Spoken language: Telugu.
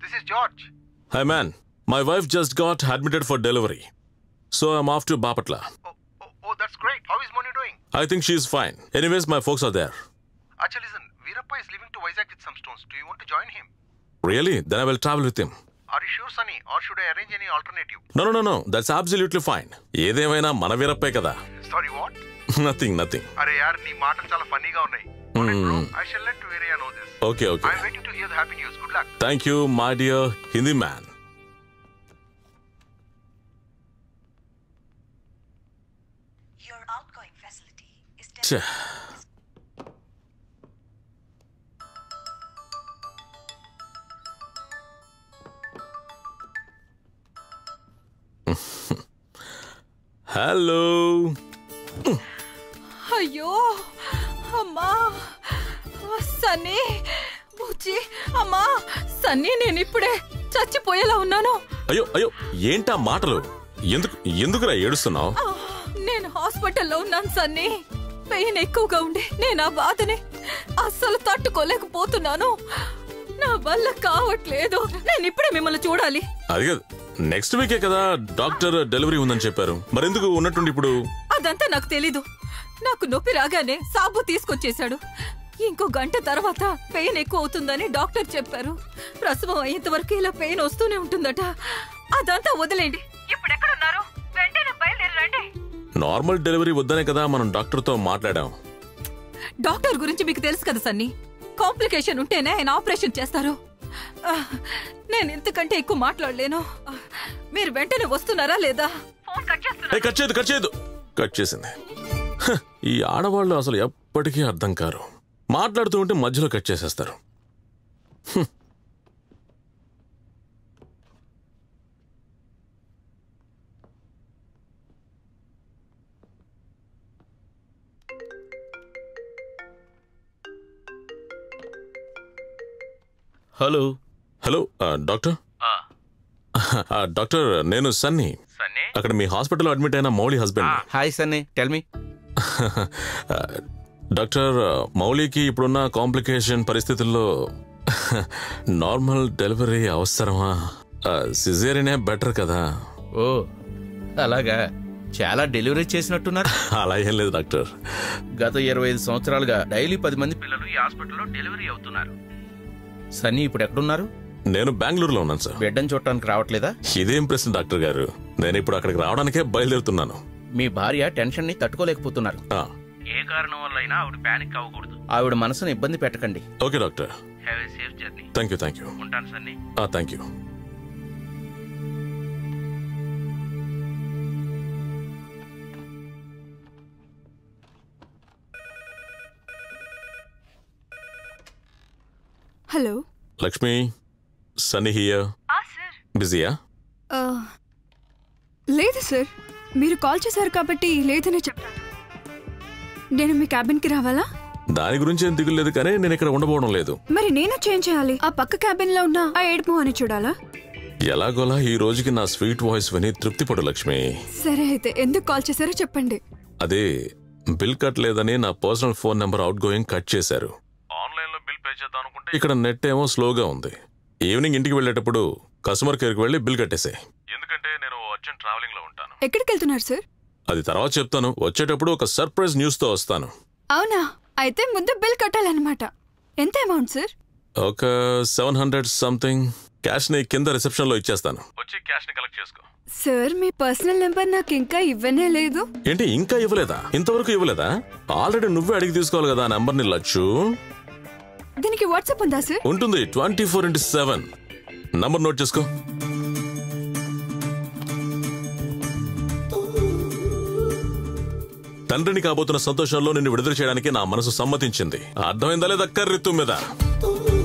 This is George Hi man, my wife just got admitted for delivery. So I'm off to Bapatla. Oh that's great how is Moni doing I think she's fine. Anyways, my folks are there. అచ్చా listen Veerappa is living to Vizag with some stones do you want to join him Really? Then I will travel with him. Are you sure Sunny or should I arrange any alternative No, no, no, no. That's absolutely fine. ఏదేమైనా మన వీరప్పే కదా సారీ వాట్ నథింగ్ నథింగ్ అరే యార్ నీ మాటలు చాలా ఫన్నీగా ఉన్నాయి I shall let Veeriya know this okay okay I waiting to hear the happy news good luck thank you my dear Hindi man Your outgoing facility is hello అయ్యో అమ్మా సన్నీ బుజ్జి అమ్మా సన్నీ నేను ఇప్పుడే చచ్చిపోయేలా ఉన్నాను అయ్యో అయ్యో ఏంటా మాటలు ఎందుకు ఎందుకురా ఏడుస్తున్నావు ఆ, నేను హాస్పిటల్లో ఉన్నాను సన్నీ పెయిన్ ఎక్కువగా ఉండి నేను ఆ బాధని అస్సలు తట్టుకోలేకపోతున్నాను నా వల్ల కావట్లేదు నేను ఇప్పుడే మిమ్మల్ని చూడాలి అది కాదు నెక్స్ట్ వీకే కదా డాక్టర్ డెలివరీ ఉందని చెప్పారు మరెందుకు ఉన్నట్టుండి ఇప్పుడు అదంతా నాకు తెలీదు నాకు నొప్పి రాగానే సాబు తీసుకొచ్చేశాడు ఇంకో గంట తర్వాత పెయిన్ ఎక్కువ అవుతుందని డాక్టర్ చెప్పారు ప్రసవం అయ్యేంత వరకు ఇలా పెయిన్ వస్తూనే ఉంటుందట అదంతా వదిలేండి ఇప్పుడు ఎక్కడున్నారు వెంటనే బయలుదేరి రండి నార్మల్ డెలివరీ వద్దనే కదా మనం డాక్టర్తో మాట్లాడాం డాక్టర్ గురించి మీకు తెలుసు కదా సన్నీ కాంప్లికేషన్ ఉంటేనే ఆయన ఆపరేషన్ చేస్తారు ఆ, నేను ఇంతకంటే ఎక్కువ మాట్లాడలేను ఆ, మీరు వెంటనే వస్తున్నారా లేదా ఫోన్ కట్ ఏ కట్ చేయదు కట్ చేయదు కట్ చేసింది హ, ఈ ఆడవాళ్ళు అసలు ఎప్పటికీ అర్థం కారు మాట్లాడుతూ ఉంటే మధ్యలో కట్ చేసేస్తారు హ్మ్. హలో హలో ఆ, డాక్టర్ ఆ, డాక్టర్ నేను సన్నీ సన్నీ అక్కడ మీ హాస్పిటల్లో అడ్మిట్ అయిన Mouli husband hi Sunny tell me ఆ, డాక్టర్ మౌలికి ఇప్పుడున్న కాంప్లికేషన్ పరిస్థితుల్లో నార్మల్ డెలివరీ అవసరమా సిజేరియనే బెటర్ కదా ఓ అలాగా చాలా డెలివరీ చేసినట్టున్నారు అలా ఏం లేదు డాక్టర్ గత ఇరవై ఐదు సంవత్సరాలుగా డైలీ పది మంది పిల్లలు ఈ హాస్పిటల్లో డెలివరీ అవుతున్నారు సన్నీ ఇప్పుడు ఎక్కడున్నారు నేను బెంగళూరులో ఉన్నాను సార్ బిడ్డను చూడటానికి రావట్లేదా ఇదేం ప్రశ్న డాక్టర్ గారు నేను ఇప్పుడు అక్కడికి రావడానికే బయలుదేరుతున్నాను మీ భార్య టెన్షన్ ని తట్టుకోలేకపోతున్నారు ఆ, ఏ కారణం వల్ల అయినా ఆవిడ పానిక్ అవ్వకూడదు ఆవిడ మనసును ఇబ్బంది పెట్టకండి okay doctor have a safe journey thank you thank you ఉంటాను Sunny thank you hello Lakshmi Sunny here బిజీయా ఆ, లేదు సార్ మీరు కాల్ చేశారు కాబట్టి లేదనే చెప్పాను నేను మీ క్యాబిన్కి రావాలా దాని గురించి ఏం దిగులేదు కానీ నేను ఇక్కడ ఉండబోవడం లేదు మరి నేను చేంజ్ చేయాలి ఆ పక్క క్యాబిన్ లో ఉన్న ఆ ఏడుపు అని చూడాలా ఎలాగోలా ఈ రోజుకి నా స్వీట్ వాయిస్ విని తృప్తిపడు లక్ష్మి సరే అయితే ఎందుకు కాల్ చేశారో చెప్పండి అదే బిల్ కట్ లేదని నా personal phone number outgoing cut చేశారు ఆన్లైన్ లో బిల్ పే చేద్దాం అనుకుంటే ఇక్కడ నెట్ ఏమో స్లోగా ఉంది ఈవినింగ్ ఇంటికి వెళ్ళేటప్పుడు కస్టమర్ కేర్కి వెళ్ళి బిల్ కట్టేసే ఎందుకంటే నేను అర్జెంట్ ట్రావెలింగ్ లో ఉంటాను ఎక్కడికి వెళ్తున్నారు సార్ అది తర్వాత చెప్తాను వచ్చేటప్పుడు ఒక సర్ప్రైజ్ న్యూస్ తో వస్తాను అవునా అయితే ముందు బిల్ కట్టాలన్నమాట ఎంత అమౌంట్ సార్ ఒక సెవెన్ హండ్రెడ్ సంథింగ్ క్యాష్ ని కింద రిసెప్షన్ లో ఇచ్చేస్తాను వచ్చి క్యాష్ ని కలెక్ట్ చేసుకో సార్ మీ పర్సనల్ నెంబర్ నాకు ఇంకా ఇవ్వనే లేదు ఏంటి ఇంకా ఇవ్వలేదా ఇంతవరకు ఇవ్వలేదా ఆల్రెడీ నువ్వే అడిగి తీసుకోవాలి కదా ఆ నెంబర్ ని లచ్చు దీనికి వాట్సాప్ ఉందా సార్ ఉంటుంది twenty four into seven number note చేసుకో తండ్రిని కాబోతున్న సంతోషంలో నిన్ను విడుదల చేయడానికి నా మనసు సమ్మతించింది అర్థమైందా లేదా కర్రెత్తు మీద